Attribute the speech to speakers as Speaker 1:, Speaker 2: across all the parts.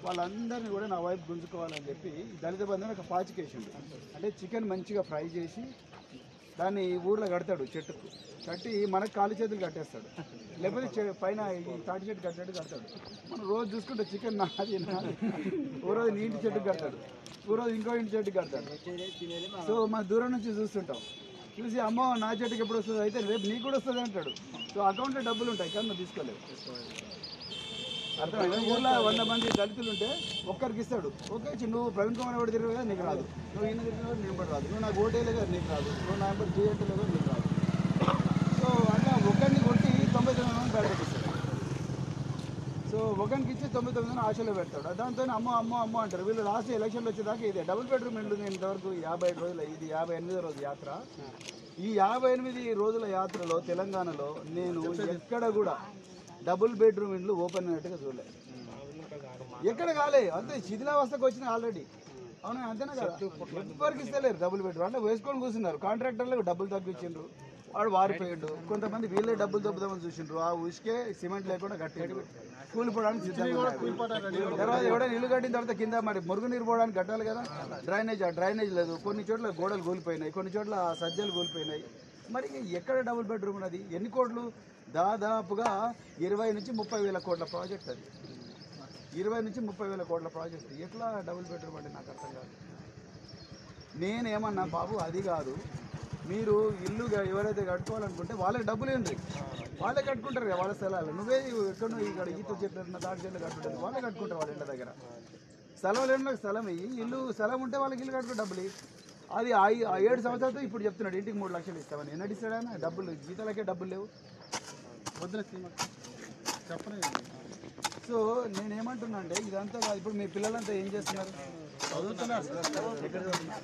Speaker 1: వాళ్ళందరినీ కూడా నా వైపు గుంజుకోవాలని చెప్పి దళిత బంధుని ఒక పాచికేసిండు అంటే చికెన్ మంచిగా ఫ్రై చేసి దాన్ని ఊర్లో కడతాడు చెట్టుకు కట్టి మనకు కాలు చేతులు కట్టేస్తాడు లేకపోతే చె- పైన ఈ తాటి చెట్టు కట్టినట్టు కడతాడు మనం రోజు చూసుకుంటే చికెన్ నాది నాది ఓ రోజు నీ ఇంటి చెట్టుకు కడతాడు ఓ రోజు ఇంకో ఇంటి చెట్టుకు కడతాడు సో మన దూరం నుంచి చూస్తుంటాం చూసి అమ్మ నా చెట్టుకి ఎప్పుడు వస్తుంది అయితే రేపు నీకు కూడా వస్తుంది అంటాడు సో అకౌంట్లో డబ్బులు ఉంటాయి కానీ నువ్వు తీసుకోలేవు అర్థమైందా ఊళ్ళో వంద మంది దళితులు ఉంటే ఒక్కరికి ఇస్తాడు ఓకే చి నువ్వు ప్రవీణ్ కుమార్ ఎవరు తిరిగి కదా నీకు రాదు నువ్వు ఈయన తిరిగిన కూడా నేను కూడా రాదు నువ్వు నాకు ఓటేలే కదా నీకు రాదు నువ్వు నా నెంబర్ జీఎంటీలే కదా నీకు రాదు సో అట్లా ఒకరిని కొట్టి తొంభై తొమ్మిది మంది బయటకిస్తాడు సో ఒకరికి ఇచ్చి తొంభై తొమ్మిది మంది ఆశలో పెడతాడు దాంతో అమ్మో అమ్మో అమ్మో అంటారు వీళ్ళు లాస్ట్ ఎలక్షన్లు వచ్చేదాకా ఇదే డబుల్ బెడ్రూమ్ ఇల్లు నేను ఇంతవరకు యాభై ఐదు రోజులు ఇది యాభై ఎనిమిదో రోజు యాత్ర ఈ యాభై ఎనిమిది రోజుల యాత్రలో తెలంగాణలో నేను ఎక్కడ కూడా డబుల్ బెడ్రూమ్ ఇండ్లు ఓపెన్ అయినట్టుగా చూడలేదు ఎక్కడ కాలే అంతే శిథిలావస్థకు వచ్చినాయి ఆల్రెడీ అవునా అంతేనా కదా ఎవరికి ఇస్తలేరు డబుల్ బెడ్రూమ్ అంటే వేసుకొని కూర్చున్నారు కాంట్రాక్టర్లకు డబ్బులు తగ్గించిండ్రు వాడు వారిపోయిండు కొంతమంది వీళ్ళే డబ్బులు దొబ్బుదామని చూసిండ్రు ఆ ఉసుకే సిమెంట్ లేకుండా కట్టిండ్రు కూలిపోవడానికి సిద్ధంగా ఉన్నారు. తర్వాత ఎవడైనా ఇల్లు కట్టిన తర్వాత కింద మరి మురుగు నీరు పోవడానికి కట్టాలి కదా డ్రైనేజ్ ఆ డ్రైనేజ్ లేదు కొన్ని చోట్ల గోడలు కూలిపోయినాయి కొన్ని చోట్ల సజ్జలు కూలిపోయినాయి మరి ఎక్కడ డబుల్ బెడ్రూమ్ ఉన్నది ఎన్ని కోట్లు దాదాపుగా ఇరవై నుంచి ముప్పై వేల కోట్ల ప్రాజెక్ట్ అది ఇరవై నుంచి ముప్పై వేల కోట్ల ప్రాజెక్ట్ ఎట్లా డబుల్ బెడ్రూమ్ అంటే నాకు అర్థం కాదు నేనేమన్నా బాబు అది కాదు మీరు ఇల్లు గ- ఎవరైతే కట్టుకోవాలనుకుంటే వాళ్ళకి డబ్బులు ఏంటి వాళ్ళే కట్టుకుంటారు కదా వాళ్ళ స్థలాలు నువ్వే ఎక్కడో ఇక్కడ ఈత చెట్లు ఉన్న తాటి చెట్లు కట్టుకుంటారు వాళ్ళే కట్టుకుంటారు వాళ్ళ ఇళ్ళ దగ్గర స్థలం లేని వాళ్ళకి స్థలం ఇయ్యి ఇల్లు స్థలం ఉంటే వాళ్ళకి ఇల్లు కట్టుకో డబ్బులు ఇయ్యి. అది ఆ- ఆ ఏడు సంవత్సరాలతో ఇప్పుడు చెప్తున్నాడు ఇంటికి మూడు లక్షలు ఇస్తామని ఎన్నటి ఇస్తాడైనా డబ్బులు జీతాలకే డబ్బులు లేవు
Speaker 2: వద్దులే చెప్పనే
Speaker 1: సో నేనేమంటున్నా అంటే ఇదంతా కాదు ఇప్పుడు మీ పిల్లలంతా ఏం చేస్తున్నారు
Speaker 2: చదువుతున్నారు
Speaker 1: ఎక్కడ చదువుతున్నారు?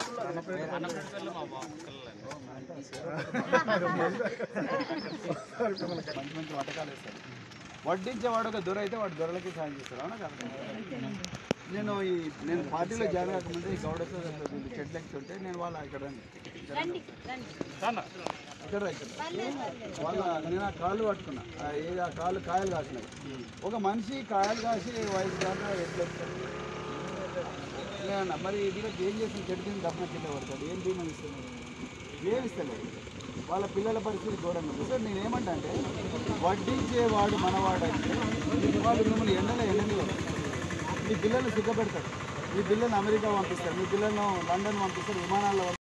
Speaker 1: మంచి మంచి వంటకాలు వేస్తారు వడ్డించేవాడు ఒక దొర అయితే వాడు దొరలకి సాయం చేస్తారు అవునా కదా నేను ఈ నేను పార్టీలో జాయిన్ కాకముందే ఈ గౌడ సోదరులు వీళ్ళు చెట్లు ఎక్కుతుంటే నేను వాళ్ళ ఇక్కడ రండి. ఇక్కడ రా, ఇక్కడ రా. వాళ్ళ నేను ఆ కాళ్ళు పట్టుకున్నా ఆ ఏది ఆ కాళ్ళు కాయలు కాసినాయి ఒక మనిషి కాయలు కాసి వయసు దాకా ఎట్లా ఎక్కుతాడు? లేదన్న మరి వీళ్ళకి ఏం చేసిన చెట్టు కింద దప్పన కింద పడతాడు ఏం బీమా ఇస్తున్నాడు ఏమి ఇస్తలేదు వాళ్ళ పిల్లల పరిస్థితి ఘోరంగా ఉంది సార్ నేను ఏమంటా అంటే వడ్డించేవాడు మనవాడు అంటే వాళ్ళు మిమ్మల్ని ఎండలో ఎండని మీ పిల్లల్ని సిగ్గపెడతారు మీ పిల్లల్ని అమెరికా పంపిస్తారు మీ పిల్లలను లండన్ పంపిస్తారు విమానాల్లో